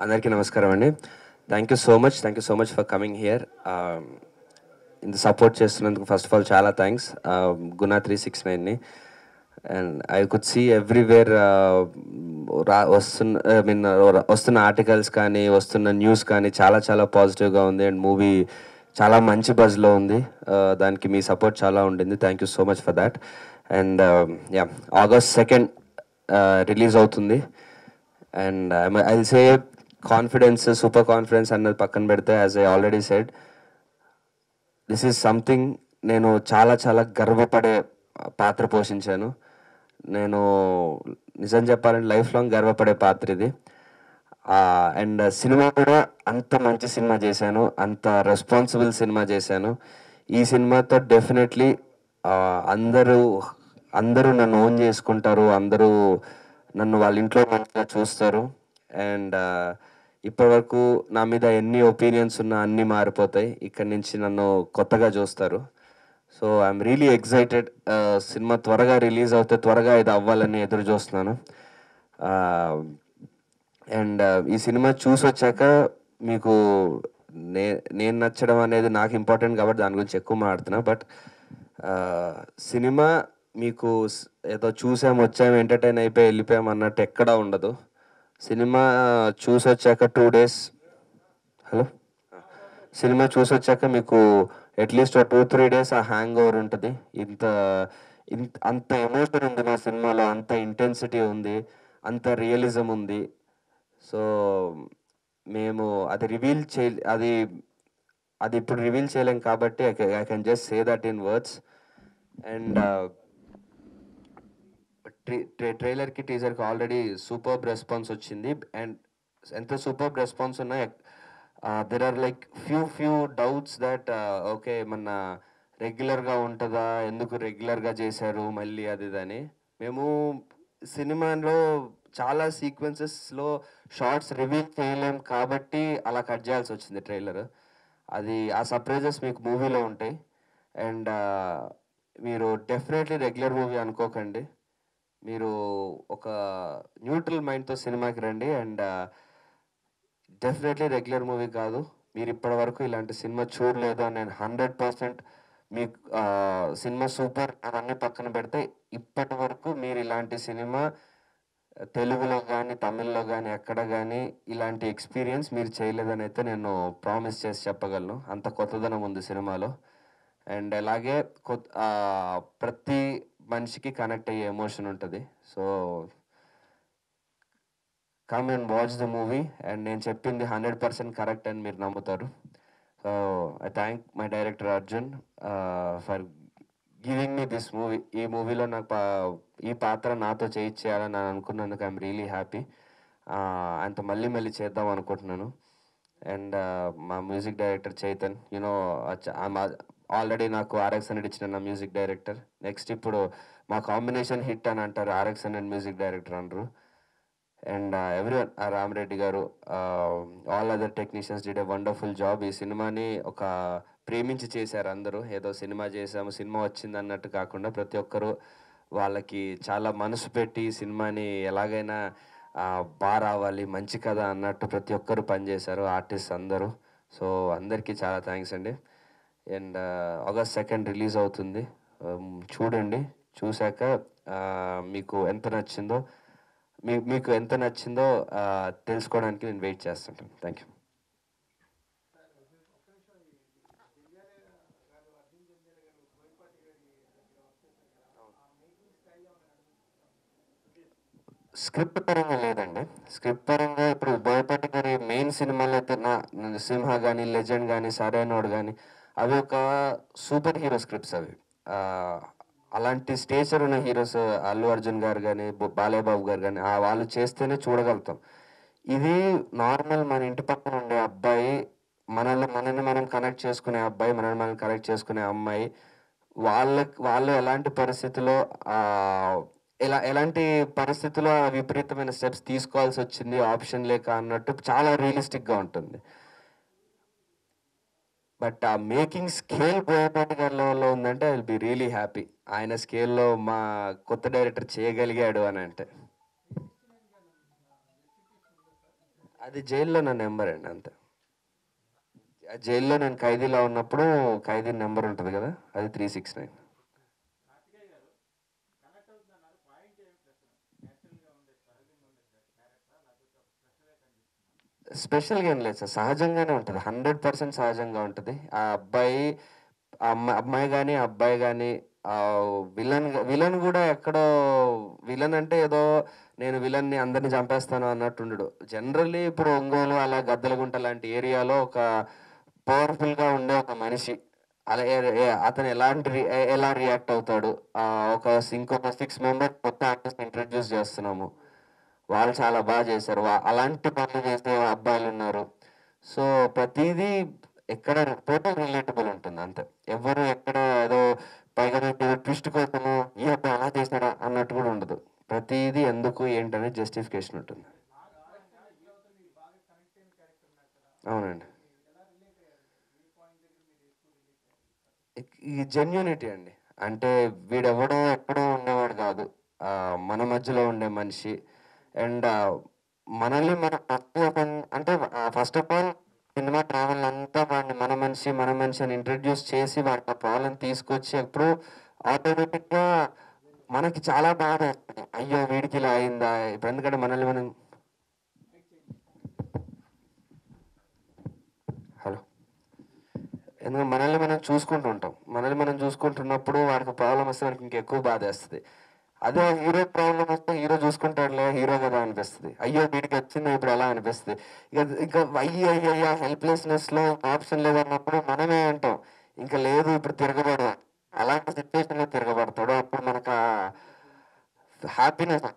అందరికీ నమస్కారం అండి thank you so much thank you so much for coming here ఇంత సపోర్ట్ చేస్తున్నందుకు ఫస్ట్ ఆఫ్ ఆల్ చాలా థ్యాంక్స్ గునా త్రీ సిక్స్ నైన్ని and I could see everywhere రా వస్తున్న ఐ మీన్ వస్తున్న ఆర్టికల్స్ కానీ వస్తున్న న్యూస్ కానీ చాలా చాలా పాజిటివ్గా ఉంది అండ్ మూవీ చాలా మంచి బజ్లో ఉంది Uh, దానికి మీ సపోర్ట్ చాలా ఉండింది thank you so much for that and yeah August second release అవుతుంది and I say confidence super confidence అన్నది పక్కన పెడితే as I already said this is something నేను చాలా చాలా గర్వపడే పాత్ర పోషించాను నేను నిజం చెప్పాలంటే లైఫ్ లాంగ్ గర్వపడే పాత్ర ఇది అండ్ సినిమా కూడా అంత మంచి సినిమా చేశాను అంత రెస్పాన్సిబుల్ సినిమా చేశాను ఈ సినిమాతో డెఫినెట్లీ అందరూ అందరూ నన్ను ఓన్ చేసుకుంటారు అందరూ నన్ను వాళ్ళ ఇంట్లో మంచిగా చూస్తారు అండ్ ఇప్పటివరకు నా మీద ఎన్ని ఒపీనియన్స్ ఉన్నా అన్నీ మారిపోతాయి ఇక్కడి నుంచి నన్ను కొత్తగా చూస్తారు so I'm really excited cinema త్వరగా రిలీజ్ అవుతే త్వరగా ఇది అవ్వాలని ఎదురు చూస్తున్నాను అండ్ ఈ సినిమా చూసి వచ్చాక మీకు నే నేను నచ్చడం అనేది నాకు ఇంపార్టెంట్ కాబట్టి దాని గురించి ఎక్కువ మాట్లాడుతున్నా బట్ సినిమా మీకు స్- ఏదో చూసాం వచ్చాం ఎంటర్టైన్ అయిపోయి వెళ్ళిపోయాం అన్నట్టు ఎక్కడా ఉండదు సినిమా చూసి వచ్చాక టూ డేస్ హలో సినిమా చూసి వచ్చాక మీకు అట్లీస్ట్ టూ త్రీ డేస్ ఆ హ్యాంగ్ ఓవర్ ఉంటుంది ఇంత ఇంత అంత ఎమోషన్ ఉంది మా సినిమాలో అంత ఇంటెన్సిటీ ఉంది అంత రియలిజం ఉంది సో మేము అది రివీల్ చే అది అది ఇప్పుడు రివీల్ చేయలేం కాబట్టి I can just say that in words and ట్రైలర్కి టీజర్కి ఆల్రెడీ సూపర్బ్ రెస్పాన్స్ వచ్చింది అండ్ ఎంత సూపర్బ్ రెస్పాన్స్ ఉన్నా there are like few few doubts that okay మన రెగ్యులర్గా ఉంటుందా ఎందుకు రెగ్యులర్గా చేశారు మళ్ళీ అది ఇదని మేము సినిమాలో చాలా సీక్వెన్సెస్లో షార్ట్స్ రివీల్ చేయలేం కాబట్టి అలా కట్ చేయాల్సి వచ్చింది ట్రైలర్ అది ఆ సర్ప్రైజెస్ మీకు మూవీలో ఉంటాయి అండ్ మీరు డెఫినెట్లీ రెగ్యులర్ మూవీ అనుకోకండి మీరు ఒక న్యూట్రల్ మైండ్తో సినిమాకి రండి అండ్ డెఫినెట్లీ రెగ్యులర్ మూవీ కాదు మీరు ఇప్పటి వరకు ఇలాంటి సినిమా చూడలేదు అని నేను హండ్రెడ్ పర్సెంట్ మీకు ఆ, సినిమా సూపర్ అవన్నీ పక్కన పెడితే ఇప్పటి వరకు మీరు ఇలాంటి సినిమా తెలుగులో కానీ తమిళ్లో కానీ ఎక్కడ కానీ ఇలాంటి ఎక్స్పీరియన్స్ మీరు చేయలేదని అయితే నేను ప్రామిస్ చేసి చెప్పగలను అంత కొత్తదనం ఉంది సినిమాలో అండ్ అలాగే కొత్త ఆ, ప్రతి మనిషికి కనెక్ట్ అయ్యే ఎమోషన్ ఉంటుంది so come and watch the movie and నేను చెప్పింది హండ్రెడ్ పర్సెంట్ కరెక్ట్ అని మీరు నమ్ముతారు so I thank my director Arjun for giving me this movie ఈ మూవీలో నాకు పా- ఈ పాత్ర నాతో చేయించేయాలని నేను అనుకున్నందుకు ఐఎమ్ రియలీ హ్యాపీ ఆయనతో మళ్ళీ మళ్ళీ చేద్దాం అనుకుంటున్నాను అండ్ మా music director Chaitan you know already నాకు ఆర్ఎక్స్ హండ్రెడ్ ఇచ్చిన నా మ్యూజిక్ డైరెక్టర్ నెక్స్ట్ ఇప్పుడు మా కాంబినేషన్ హిట్ అని అంటారు ఆర్ఎక్స్ హండ్రెడ్ మ్యూజిక్ డైరెక్టర్ అంటారు and every Ramareddy garu all other technicians did a wonderful job ఈ సినిమాని ఒక ప్రేమించి చేశారు అందరూ ఏదో సినిమా చేసాము సినిమా వచ్చింది అన్నట్టు కాకుండా ప్రతి ఒక్కరు వాళ్ళకి చాలా మనసు పెట్టి ఈ సినిమాని ఎలాగైనా ఆ, బాగా రావాలి మంచి కథ అన్నట్టు ప్రతి ఒక్కరు పనిచేశారు ఆర్టిస్ట్ అందరూ సో అందరికీ చాలా థ్యాంక్స్ అండి అండ్ ఆగస్ట్ సెకండ్ రిలీజ్ అవుతుంది Um, చూడండి చూశాక ఆ, మీకు ఎంత నచ్చిందో మీ మీకు ఎంత నచ్చిందో ఆ, తెలుసుకోవడానికి నేను వెయిట్ చేస్తుంటాను థ్యాంక్ యూ స్క్రిప్ట్ పరంగా లేదండి స్క్రిప్ట్ పరంగా ఇప్పుడు బోయపాటి గారి మెయిన్ సినిమాలు అయితే నా సింహ కానీ లెజెండ్ కానీ సరైనోడు కానీ అవి ఒక సూపర్ హీరో స్క్రిప్ట్స్ అవి ఆ, అలాంటి స్టేచర్ ఉన్న హీరోస్ అల్లు అర్జున్ గారు కానీ బాలయ్య బాబు గారు కానీ ఆ వాళ్ళు చేస్తేనే చూడగలుగుతాం ఇది నార్మల్ మన ఇంటి పక్కన ఉండే అబ్బాయి మనల్ని మనల్ని మనం కనెక్ట్ చేసుకునే అబ్బాయి మనల్ని మనం కనెక్ట్ చేసుకునే అమ్మాయి వాళ్ళకి వాళ్ళు ఎలాంటి పరిస్థితిలో ఆ, ఎలా ఎలాంటి పరిస్థితుల్లో ఆ విపరీతమైన స్టెప్స్ తీసుకోవాల్సి వచ్చింది ఆప్షన్ లేక అన్నట్టు చాలా రియలిస్టిక్గా ఉంటుంది బట్ ఆ మేకింగ్ స్కేల్ బోయపాటి గారి లెవెల్లో ఉందంటే I will be really happy ఆయన స్కేల్లో మా కొత్త డైరెక్టర్ చేయగలిగాడు అని అంటే అది జైల్లో నా నెంబర్ అండి అంతే ఆ జైల్లో నేను ఖైదీలో ఉన్నప్పుడు ఖైదీ నెంబర్ ఉంటుంది కదా అది త్రీ సిక్స్ నైన్ స్పెషల్గా ఏం లేదు సార్ సహజంగానే ఉంటుంది హండ్రెడ్ పర్సెంట్ సహజంగా ఉంటుంది ఆ అబ్బాయి ఆ అమ్మాయి అమ్మాయి కానీ అబ్బాయి కానీ విలన్ విలన్ కూడా ఎక్కడో విలన్ అంటే ఏదో నేను విలన్ని అందరిని చంపేస్తాను అన్నట్టుండడు జనరల్లీ ఇప్పుడు ఒంగోలు అలా గద్దలగుంట లాంటి ఏరియాలో ఒక పవర్ఫుల్గా ఉండే ఒక మనిషి అలా ఏ- ఏ- అతను ఎలాంటి రి- ఏ- ఎలా రియాక్ట్ అవుతాడు ఆ, ఒక ఇంకొక సిక్స్ మెంబర్స్ కొత్త ఆర్టిస్ట్ ఇంట్రడ్యూస్ చేస్తున్నాము వాళ్ళు చాలా బాగా చేశారు వా- అలాంటి పనులు చేసే అబ్బాయిలు ఉన్నారు సో ప్రతిదీ ఎక్కడ టోటల్ రిలేటబుల్ ఉంటుంది అంతే ఎవరు ఎక్కడ ఏదో పైగా ట్విస్ట్ కోసము ఈ అబ్బాయి అలా చేశాడా అన్నట్టు కూడా ఉండదు ప్రతిదీ ఎందుకు ఏంటనే జస్టిఫికేషన్ ఉంటుంది అవునండి ఇక్- ఈ జెన్యూనిటీ అండి అంటే వీడెవడో ఎక్కడో ఉండేవాడు కాదు ఆ, మన మధ్యలో ఉండే మనిషి అండ్ మనల్ని మన తక్కువ పని- అంటే first of all cinema travel అంతా వాడిని మన మనిషి మన మనిషి అని ఇంట్రడ్యూస్ చేసి వాడికి ఆ ప్రాబ్లం తీసుకొచ్చి ఎప్పుడు ఆటోమేటిక్గా మనకి చాలా బాధ వేస్తుంది అయ్యో వీడికి ఇలా అయిందా ఇప్పుడు ఎందుకంటే మనల్ని మనం హలో ఎందుకంటే మనల్ని మనం చూసుకుంటూ ఉంటాం మనల్ని మనం చూసుకుంటున్నప్పుడు వాడికి ప్రాబ్లం వస్తే మనకి ఇంకెక్కువ బాధ వేస్తుంది అదే హీరో ప్రాబ్లం వస్తే హీరో చూసుకుంటాడులే హీరో కదా అనిపిస్తుంది అయ్యో వీడికి వచ్చింది ఇప్పుడు ఎలా అనిపిస్తుంది ఇక ఇంకా అయ్యో అయ్యో అయ్యో హెల్ప్లెస్నెస్లో ఆప్షన్ లేదన్నప్పుడు మనమే అంటాం ఇంకా లేదు ఇప్పుడు తిరగబడు అలాంటి సిచ్యువేషన్లో తిరగబడతాడు అప్పుడు మనకు హ్యాపీనెస్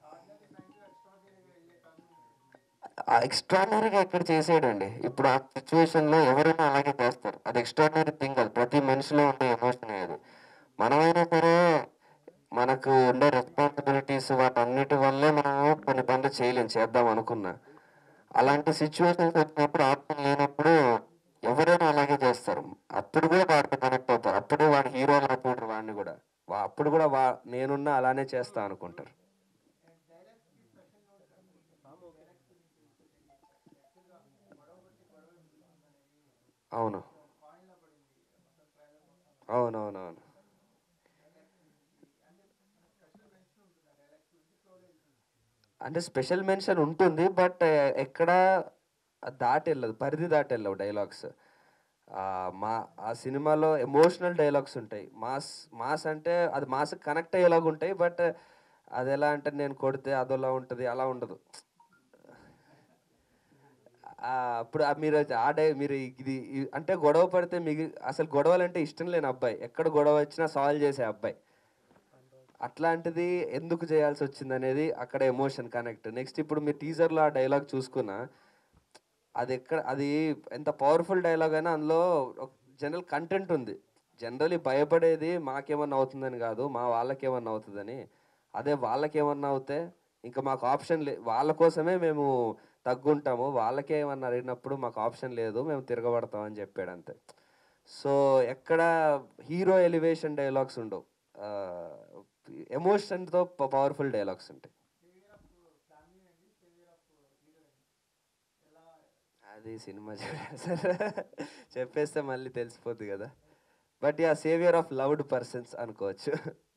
ఎక్స్ట్రాడినరీగా ఇక్కడ చేసేయడండి ఇప్పుడు ఆ సిచ్యువేషన్లో ఎవరైనా అలాగే చేస్తారు అది ఎక్స్ట్రాడినరీ థింగ్ అది ప్రతి మనిషిలో ఉండే ఎమోషన్ అది మనమైనా సరే మనకు ఉండే రెస్పాన్సిబిలిటీస్ వాటన్నిటి వల్లే మనం కొన్ని పనులు చేయలేం చేద్దాం అనుకున్నా అలాంటి సిచ్యువేషన్స్ వచ్చినప్పుడు ఆప్షన్ లేనప్పుడు ఎవరైనా అలాగే చేస్తారు అప్పుడు కూడా వాడితో కనెక్ట్ అవుతారు అప్పుడే వాడు హీరో అనుకుంటారు వాడిని కూడా వా- అప్పుడు కూడా వా నేనున్నా అలానే చేస్తా అనుకుంటారు అవును అవునవునవును అంటే స్పెషల్ మెన్షన్ ఉంటుంది బట్ ఎక్కడ దాటి వెళ్ళదు పరిధి దాటి వెళ్ళవు డైలాగ్స్ మా ఆ సినిమాలో ఎమోషనల్ డైలాగ్స్ ఉంటాయి మాస్ మాస్ అంటే అది మాస్ కనెక్ట్ అయ్యేలాగా ఉంటాయి బట్ అది ఎలా అంటే నేను కొడితే అదోలా ఉంటుంది అలా ఉండదు ఆ, అప్పుడు ఆ మీరు ఆ డై మీరు ఇది ఇది- అంటే గొడవ పడితే మిగి అసలు గొడవలు అంటే ఇష్టం లేని అబ్బాయి ఎక్కడ గొడవ వచ్చినా సాల్వ్ చేసే అబ్బాయి అట్లాంటిది ఎందుకు చేయాల్సి వచ్చింది అనేది అక్కడ ఎమోషన్ కనెక్ట్ నెక్స్ట్ ఇప్పుడు మీరు టీజర్లో ఆ డైలాగ్ చూసుకున్నా అది ఎక్కడ అది ఎంత పవర్ఫుల్ డైలాగ్ అయినా అందులో జనరల్ కంటెంట్ ఉంది జనరలీ భయపడేది మాకేమన్నా అవుతుందని కాదు మా వాళ్ళకేమన్నా అవుతుందని అదే వాళ్ళకేమన్నా అవుతే ఇంకా మాకు ఆప్షన్ లే వాళ్ళ కోసమే మేము తగ్గుంటాము వాళ్ళకేమన్నా అడిగినప్పుడు మాకు ఆప్షన్ లేదు మేము తిరగబడతాం అని చెప్పాడు అంతే సో ఎక్కడ హీరో ఎలివేషన్ డైలాగ్స్ ఉండవు ఎమోషన్తో పవర్ఫుల్ డైలాగ్స్ ఉంటాయి అది సినిమా చూడాలి సార్ చెప్పేస్తే మళ్ళీ తెలిసిపోద్ది కదా but yeah saviour of loved persons అనుకోవచ్చు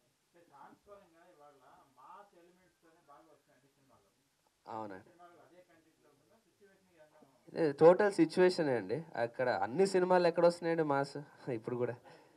అవునండి టోటల్ సిచ్యువేషన్ అండి అక్కడ అన్ని సినిమాలు ఎక్కడ వస్తున్నాయండి మాస్ ఇప్పుడు కూడా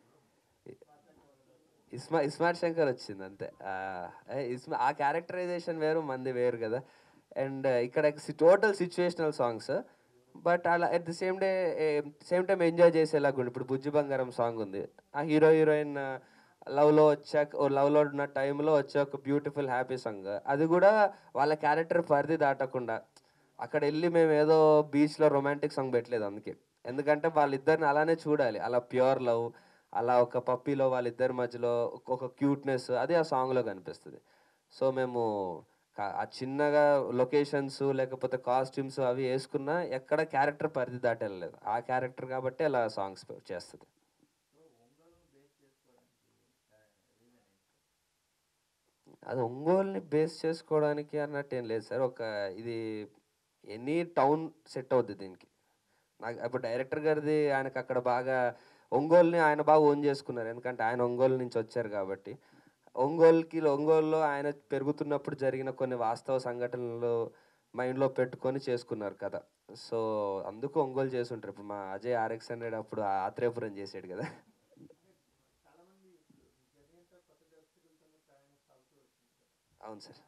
ఇస్మా ఇస్మార్ట్ శంకర్ వచ్చింది అంతే ఆ, ఏ, ఇస్మా ఆ క్యారెక్టరైజేషన్ వేరు మంది వేరు కదా అండ్ ఇక్కడ టోటల్ సిచ్యువేషనల్ సాంగ్స్ బట్ అలా at the same day same time enjoy చేసేలాగా ఉంది ఇప్పుడు బుజ్జి బంగారం సాంగ్ ఉంది ఆ హీరో హీరోయిన్ లవ్లో వచ్చాక లవ్లో ఉన్న టైంలో వచ్చే ఒక బ్యూటిఫుల్ హ్యాపీ సాంగ్ అది కూడా వాళ్ళ క్యారెక్టర్ పరిధి దాటకుండా అక్కడ వెళ్ళి మేము ఏదో బీచ్లో రొమాంటిక్ సాంగ్ పెట్టలేదు అందుకే ఎందుకంటే వాళ్ళిద్దరిని అలానే చూడాలి అలా ప్యూర్ లవ్ అలా ఒక పప్పీలో వాళ్ళిద్దరి మధ్యలో ఒక క్యూట్నెస్ అది ఆ సాంగ్లో కనిపిస్తుంది సో మేము కా- ఆ చిన్నగా లొకేషన్స్ లేకపోతే కాస్ట్యూమ్స్ అవి వేసుకున్నా ఎక్కడ క్యారెక్టర్ పరిధి దాటి వెళ్ళలేదు ఆ క్యారెక్టర్ కాబట్టి అలా సాంగ్స్ చేస్తుంది అది ఒంగోలుని బేస్ చేసుకోవడానికి అన్నట్టు ఏం లేదు సార్ ఒక ఇది ఎనీ టౌన్ సెట్ అవుద్ది దీనికి నాకు ఇప్పుడు డైరెక్టర్ గారిది ఆయనకు అక్కడ బాగా ఒంగోలుని ఆయన బాగా ఓన్ చేసుకున్నారు ఎందుకంటే ఆయన ఒంగోలు నుంచి వచ్చారు కాబట్టి ఒంగోలుకి ఒంగోలులో ఆయన పెరుగుతున్నప్పుడు జరిగిన కొన్ని వాస్తవ సంఘటనలు మైండ్లో పెట్టుకొని చేసుకున్నారు కదా సో అందుకు ఒంగోలు చేసి ఉంటారు ఇప్పుడు మా అజయ్ ఆర్ఎక్స్ హండ్రెడ్ అప్పుడు ఆత్రేయపురం చేసాడు కదా అవును సార్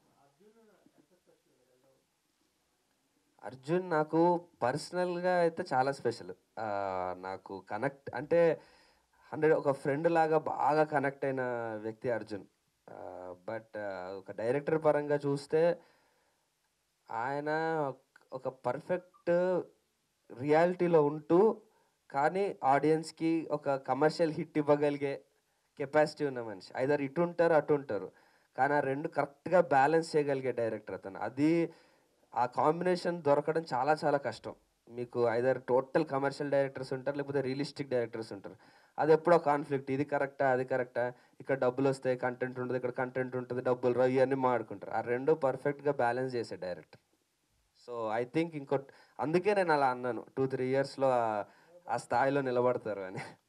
అర్జున్ నాకు పర్సనల్గా అయితే చాలా స్పెషల్ నాకు కనెక్ట్ అంటే హండ్రెడ్ ఒక ఫ్రెండ్ లాగా బాగా కనెక్ట్ అయిన వ్యక్తి అర్జున్ బట్ ఒక డైరెక్టర్ పరంగా చూస్తే ఆయన ఒక పర్ఫెక్ట్ రియాలిటీలో ఉంటూ కానీ ఆడియన్స్కి ఒక కమర్షియల్ హిట్ ఇవ్వగలిగే కెపాసిటీ ఉన్న మనిషి ఐదర్ ఇటు ఉంటారు అటు ఉంటారు కానీ ఆ రెండు కరెక్ట్గా బ్యాలెన్స్ చేయగలిగే డైరెక్టర్ అతను అది ఆ కాంబినేషన్ దొరకడం చాలా చాలా కష్టం మీకు ఐదర్ టోటల్ కమర్షియల్ డైరెక్టర్స్ ఉంటారు లేకపోతే రియలిస్టిక్ డైరెక్టర్స్ ఉంటారు అది ఎప్పుడో కాన్ఫ్లిక్ట్ ఇది కరెక్టా అది కరెక్టా ఇక్కడ డబ్బులు వస్తాయి కంటెంట్ ఉంటుంది ఇక్కడ కంటెంట్ ఉంటుంది డబ్బులు రావు ఇవన్నీ మాడుకుంటారు ఆ రెండు పర్ఫెక్ట్గా బ్యాలెన్స్ చేసే డైరెక్టర్ సో ఐ థింక్ ఇంకో అందుకే నేను అలా అన్నాను టూ త్రీ ఇయర్స్లో ఆ స్థాయిలో నిలబడతారు అని